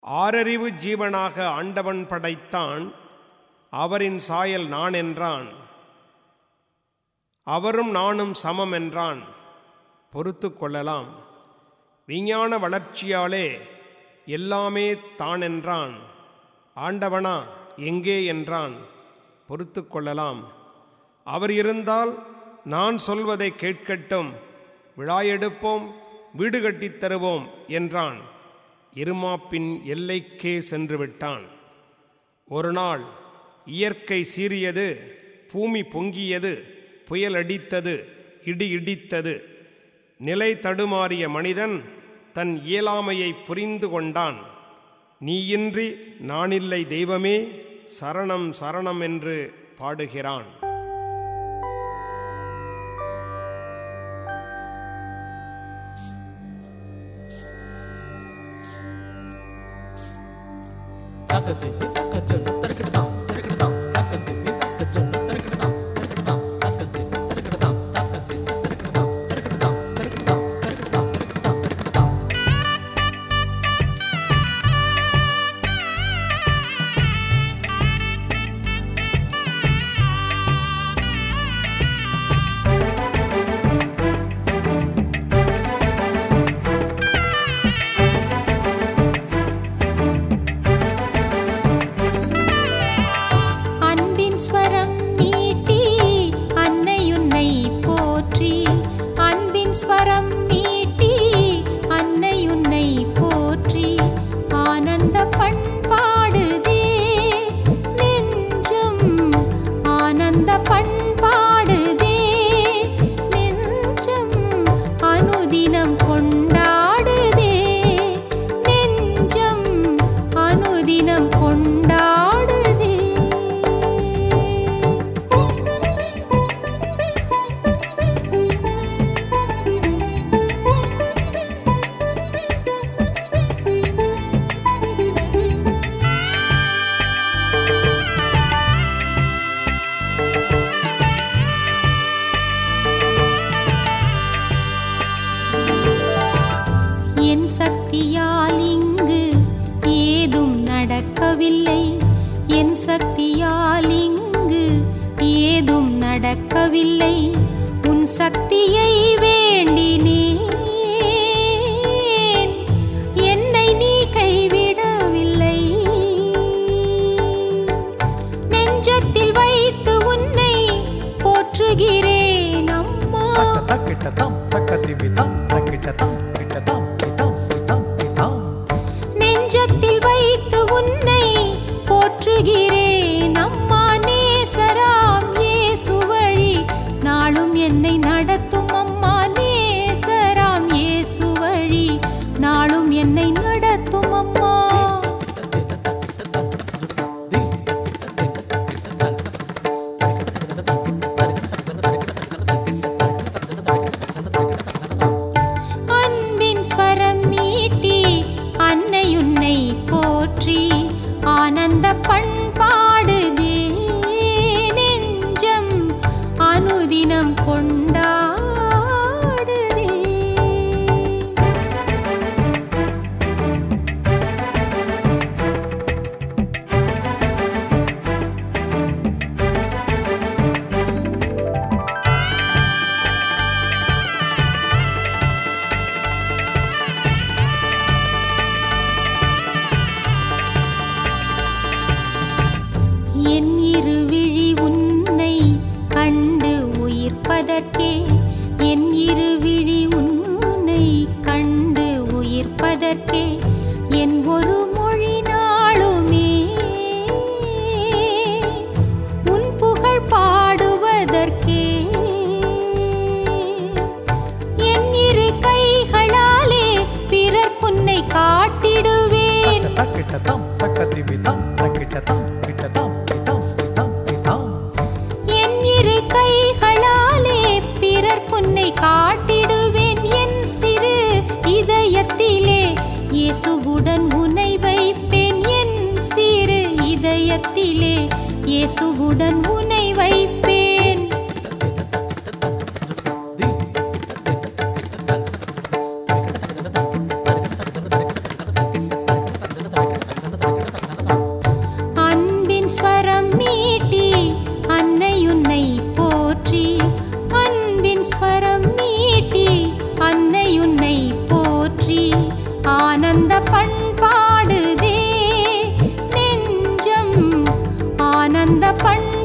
ஆறறிவு ஜீவனாக ஆண்டவன் படைத்தான் அவரின் சாயல் நான் என்றான் அவரும் நானும் சமம் என்றான் பொறுத்து கொள்ளலாம் விஞ்ஞான வளர்ச்சியாலே எல்லாமே தான் என்றான் ஆண்டவனா எங்கே என்றான் பொறுத்து கொள்ளலாம் அவர் இருந்தால் நான் சொல்வதை கேட்கட்டும் விழாயெடுப்போம் வீடு கட்டித் தருவோம் என்றான் இருமாப்பின் எல்லைக்கே சென்று விட்டான் ஒரு நாள் இயற்கை சீறியது பூமி பொங்கியது புயல் அடித்தது இடி இடித்தது நிலை தடுமாறிய மனிதன் தன் இயலாமையை புரிந்து கொண்டான் நீயின்றி நானில்லை தெய்வமே சரணம் சரணம் என்று பாடுகிறான் தக்கத்திமி தக்கச்சொன்னு தருக்கிட்டாம் தருக்கிட்டாம் தக்கத்திமி தக்கச்சொன்னு தருக்கிட்டாம் தருக்கிட்டாம் தக்கத்திமி தருக்கிட்டாம் தக்கத்திமி தருக்கிட்டாம் தருக்கிட்டாம் தருக்கிட்டாம் தருக்கிட்டாம் தருக்கிட்டாம் தருக்கிட்டாம் அன்பின் ஸ்வரம் மீட்டி அன்னையுன்னை போற்றி அன்பின் ஸ்வரம் மீட்டி அன்னையுன்னை போற்றி ஆனந்த பண்பாடுதே நெஞ்சம் ஆனந்த பண்பாடுதே நெஞ்சம் அனுதினம் கொண்டாடுதே நெஞ்சம் அனுதினம் கொண்டாடுதே என் சக்தியால் இங்கு ஏதும் நடக்கவில்லை என் சக்தியால் இங்கு ஏதும் நடக்கவில்லை உன் சக்தியை வேண்டினேன் என்னை நீ கைவிடவில்லை நெஞ்சத்தில் வைத்து உன்னை போற்றுகிறேன் அம்மா தக்கிட்டதாம் தக்கத்திமி தாம் தக்கிட்டதாம் கிட்டதாம் கிட்டாம் கிட்டாம் கிட்டாம் நெஞ்சத்தில் வைத்து உன்னை போற்றுகிறேன் அம்மா நேசராம் இயேசு வழி நாளும் என்னை நடத்தும் அம்மா நேசராம் இயேசு வழி நாளும் என்னை நடத்தும் அம்மா அன்பின் ஸ்வரம் மீட்டி அன்னையுன்னை போற்றி ஆனந்த பண்பாடுதே நெஞ்சம் அனுதினம் கொண்டாடுதே என் இருவிழி உன்னை கண்டு உயிர்ப்பதற்கே என் இருவிழி உன்னை கண்டு உயிர்ப்பதற்கே என் ஒரு மொழி நாளுமே உன் புகழ் பாடுவதற்கே என் இரு கைகளாலே பிறர் புன்னை காட்டிடுவேன் தக்கிட்டதாம் தக்கத்திமி தாம் தக்கிட்டதாம் கிட்டதாம் கிட்டாம் கிட்டாம் கிட்டாம் என் இரு கைகளாலே பிறர் புன்னை காட்டிடுவேன் என் சிறு இதயத்திலே இயேசுவுடன் உன்னை வைப்பேன் என் சிறு இதயத்திலே இயேசுவுடன் உன்னை வைப்பேன் தக்கிட்டதாம் மஞ்சம் மீட்டி அன்னையுன்னை போற்றி ஆனந்த பண்பாடுதே நெஞ்சம் ஆனந்த பண்